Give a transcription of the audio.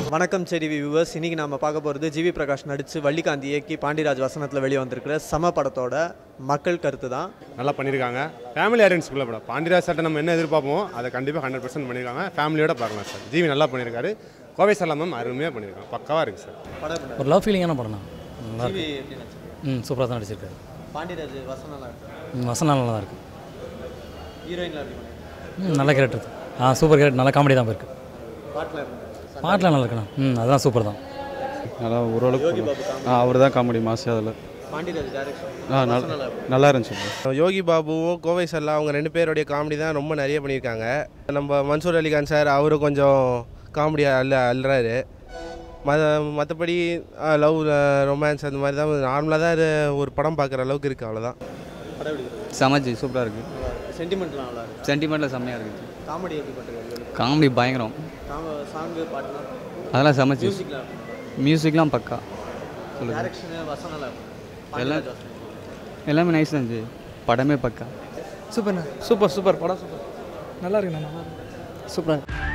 வணக்கம் செடி வியூவர்ஸ் இன்னைக்கு நாம பார்க்க போகிறது ஜிவி பிரகாஷ் நடித்து வள்ளிகாந்தி இயக்கி பாண்டியராஜ் வசனத்தில் வெளியே வந்திருக்கிற சம படத்தோட மக்கள் கருத்து தான் நல்லா பண்ணியிருக்காங்க ஃபேமிலி ஆடியன்ஸ்குள்ள படம் பாண்டியராஜ் சார்ட்ட நம்ம என்ன எதிர்பார்ப்போம் அதை கண்டிப்பாக ஹண்ட்ரட் பர்சன்ட் பண்ணியிருக்காங்க ஃபேமிலியோட பார்க்கலாம் சார் ஜிவி நல்லா பண்ணியிருக்காரு கோவை சலாம் மேம் அருமையாக பண்ணியிருக்காங்க பக்காவாக இருக்குது சார் படம் ஒரு லவ் ஃபீலிங்கான படம் தான் நல்லா இருக்கு ஜிவி எப்படி நினச்சி ம் சூப்பராக தான் நடிச்சிருக்காரு பாண்டியராஜ் வசனம் இருக்கு ம், வசனம் நல்லா தான் இருக்குது ஹீரோயின்ல எப்படி பண்ணிருக்காங்க ம் நல்ல கேரக்டர் தான் ஆ சூப்பர் கேரக்டர் நல்ல காமெடி தான் இருக்கு பாட்டில் இருக்கு பாட்டில் நல்லா இருக்குண்ணா ம் அதெல்லாம் சூப்பர் தான் நல்லா ஓரளவுக்கு பண்ணலாம். ஆ அவர் தான் காமெடி மாசு அதில் பாண்டியராஜ் டேரக்ஷன் ஆ நல்லா நல்லா இருந்துச்சு bro. யோகி பாபுவும் கோவை சல்லா அவங்க ரெண்டு பேருடைய காமெடி தான் ரொம்ப நிறைய பண்ணியிருக்காங்க நம்ம மன்சூர் அலிகான் சார் அவரும் கொஞ்சம் காமெடியாக அல்ல அல்றாரு மத மற்றபடி லவ் ரொமான்ஸ் அந்த மாதிரி தான் நார்மலாக தான் இது ஒரு படம் பார்க்குற அளவுக்கு இருக்குது அவ்வளோதான் படம் எப்படி இருக்கு சமஜி சூப்பராக இருக்குது சென்டிமெண்ட்லாம் நல்லா இருக்கு சென்டிமெண்ட்டில் செம்மையாக இருக்குது காமெடி எப்படி பண்ணுறது காமெடி பயங்கரம் சாங்கு பாட்டுலாம் அதெல்லாம் சமஜி மியூசிக்லாம் மியூசிக்லாம் பக்கா சொல்லுங்கள் டேரக்ஷனு வசனம் எல்லாம் எல்லாம் எல்லாமே நைஸ் தான் ஜி படமே பக்கா சூப்பர்ண்ணா சூப்பர் சூப்பர் படம் சூப்பர் நல்லா இருக்குண்ணா நல்லா இருக்கு சூப்பராக